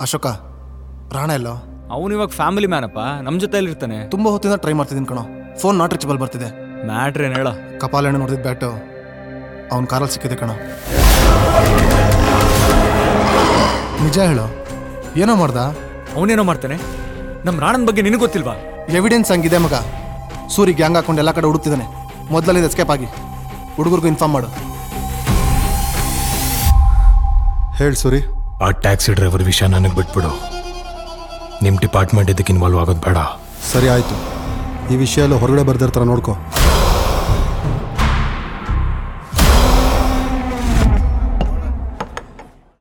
ಅಶೋಕ ರಾಣ ಎಲ್ಲೋ ಅವನು ಇವಾಗ ಫ್ಯಾಮಿಲಿ ಮ್ಯಾನಪ್ಪ ನಮ್ಮ ಜೊತೆಲಿ ಇರ್ತಾನೆ ತುಂಬ ಹೊತ್ತಿಂದ ಟ್ರೈ ಮಾಡ್ತಿದ್ದೀನಿ ಕಣೋ ಫೋನ್ ನಾಟ್ ರೀಚಬಲ್ ಬರ್ತಿದೆ ಮ್ಯಾಟ್ರ್ ಏನು ಹೇಳ ಕಪಾಲಣ್ಣ ನೋಡಿದ ಬ್ಯಾಟು ಅವ್ನ ಕಾರಲ್ಲಿ ಸಿಕ್ಕಿದೆ ಕಣೋ ನಿಜ ಹೇಳು ಏನೋ ಮಾಡ್ದ ಅವನೇನೋ ಮಾಡ್ತಾನೆ ನಮ್ಮ ರಾಣನ್ ಬಗ್ಗೆ ನಿನಗೆ ಗೊತ್ತಿಲ್ವಾ ಎವಿಡೆನ್ಸ್ ಹಂಗಿದೆ ಮಗ ಸೂರಿ ಗ್ಯಾಂಗ್ ಹಾಕೊಂಡು ಎಲ್ಲ ಕಡೆ ಹುಡುಕ್ತಿದ್ದಾನೆ ಮೊದಲಲ್ಲಿ ಎಸ್ಕೇಪ್ ಆಗಿ ಹುಡುಗರಿಗೂ ಇನ್ಫಾರ್ಮ್ ಮಾಡು ಹೇಳಿ ಸೂರಿ ಆ ಟ್ಯಾಕ್ಸಿ ಡ್ರೈವರ್ ವಿಷಯ ನನಗೆ ಬಿಟ್ಬಿಡು ನಿಮ್ಮ ಡಿಪಾರ್ಟ್ಮೆಂಟ್ ಇದಕ್ಕೆ ಇನ್ವಾಲ್ವ್ ಆಗೋದು ಬೇಡ ಸರಿ ಆಯಿತು ಈ ವಿಷಯ ಎಲ್ಲ ಹೊರಗಡೆ ಬರ್ದಿರ್ತಾರ ನೋಡ್ಕೋ